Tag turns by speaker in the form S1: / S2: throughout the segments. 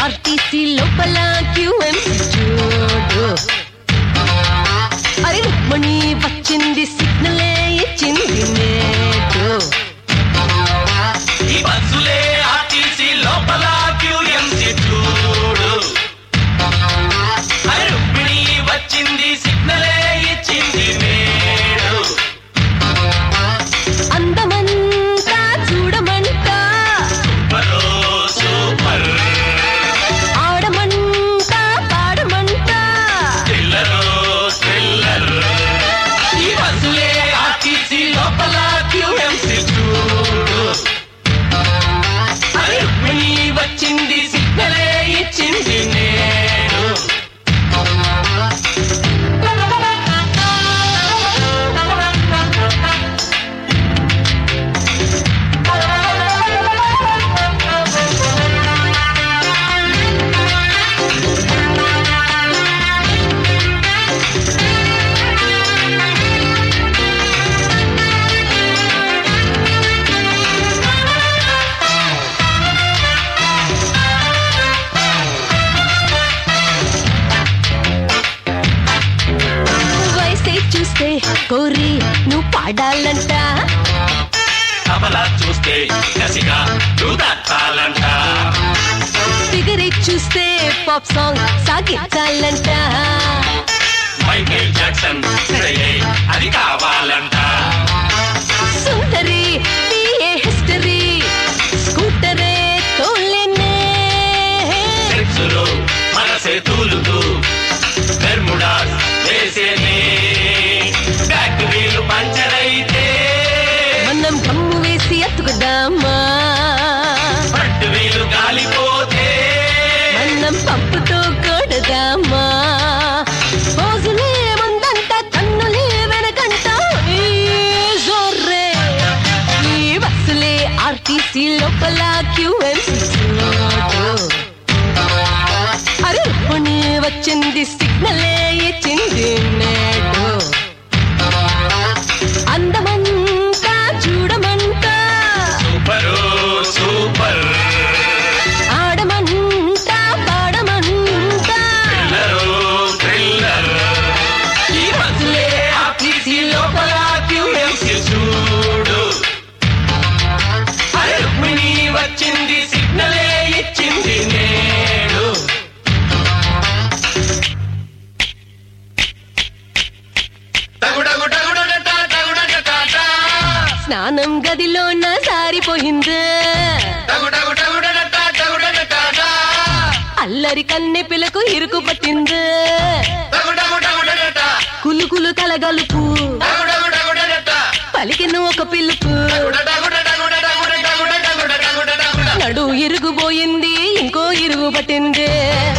S1: RTC లోపల క్యూఎంసీ చూడు అరే రుక్మణి వచ్చింది సిగ్నలే ఇచ్చింది నేడు
S2: ఈ బస్సులే ఆర్టీసీ లోపల క్యూఎంసీ చూడు అరే రుక్మిణి వచ్చింది సిగ్నలే ఇచ్చింది నేడు
S1: అందమంతా చూడమంట
S2: సూపరో సూపర్
S1: ఆడమంట పాడమంట
S2: థ్రిల్లరో థ్రిల్లర్ ఈ బస్సులే ఆర్టీసీ లోపల క్యూఎంసీ చూడు అరే రుక్మిణి వచ్చింది సిగ్నలే ఇచ్చింది నేడు
S1: వయసే చూస్తే కోరి నువ్వు పాడాలంట
S2: తబలా చూస్తే కసిగా దూదాటాలంట
S1: ఫిగరే చూస్తే పాప్ సాంగ్ సాగించాలంట
S2: మైకేల్ జాక్సన్ శ్రేయే అది కావాలంట
S1: సుందరి బిఏ హిస్టరీ స్కూటరే తోలేనే
S2: సెక్సులో మనసే తూలుతూ బెర్ముడాస్ వేసేనే బ్యాక్ వీలు పంచర్ అయితే
S1: మనం గమ్ము వేసి అతుకుదామా
S2: ఫ్రంట్ వీలు కాలిపోతే
S1: మనం పంపుతో కొడదామా రోజులే ముందంట కన్నులే వెనకంట ఈ జోర్రే ఈ బస్సులే ఆర్టీసీ లోపల క్యూఎంసీ చూడు అరే రుక్మిణి వచ్చింది సిగ్నలే ఇచ్చింది నేడు అందమంతా చూడమంటా
S2: సూపరు సూపర్
S1: ఆడమంటా పాడమంటా
S2: థ్రిల్లరు థ్రిల్లర్ ఈ బస్సులే ఆర్టీసీ లోపల క్యూఎంసీ చూడు అరే రుక్మిణి వచ్చింది సిగ్నలే ఇచ్చింది నేడు టగుడగు టగుడట టగుడట
S1: స్నానం గదిలోన సారిపోయింది
S2: టగుడగు టగుడట టగుడట
S1: అల్లరి కన్నె పిలకు ఇరుకు పట్టింది
S2: టగుడగు టగుడట
S1: కులుకులు కలగలుపు
S2: టగుడగు టగుడట
S1: పలికెను ఒక పిలుపు నడు ఇరుగుపోయింది ఇంకో ఇరుగు పట్టింది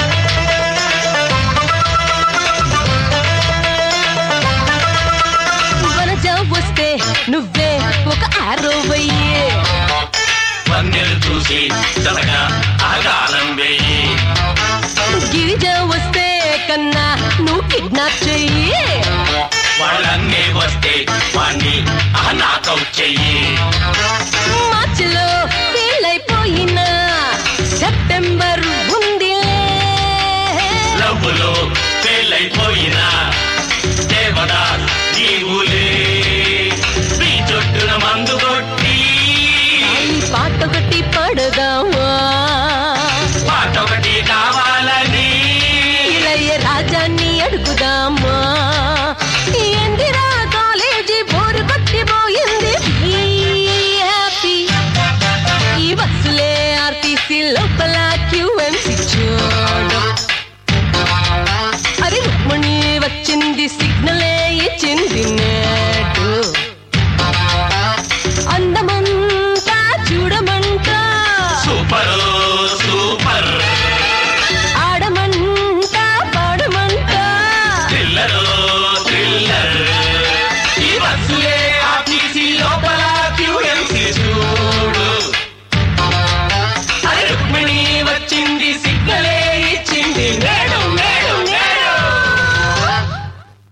S1: వనజ వస్తే నువ్వే ఒక ఆరో వెయ్యి
S2: వన్నెలు చూసి చలగా ఆగాలం వేయి
S1: గిరిజ వస్తే కన్నా నువ్వు కిడ్నాప్ చెయ్యి
S2: వాళ్ళన్నీ వస్తే వాణ్ణి నాకౌట్ చెయ్యి
S1: మార్చిలో ఫీలైపోయిన సెప్టెంబర్ ఉందిలే
S2: లవ్వులో ఫెయిలైపోయిన దేవదా నీవులే నీ చుట్టూన మందు కొట్టి
S1: ఈ పాట ఒకటి పడదామా
S2: పాట ఒకటి కావాలని
S1: ఇళయ రాజాన్ని అడుగుదామా ఎందిరా కాలేజీ బోరు కొట్టిపోయింది Be happy. ఈ బస్సులే ఆర్టీసీ లోపల క్యూఎంసీ చూడు అరే రుక్మణి వచ్చింది సిగ్నలే ఇచ్చింది నే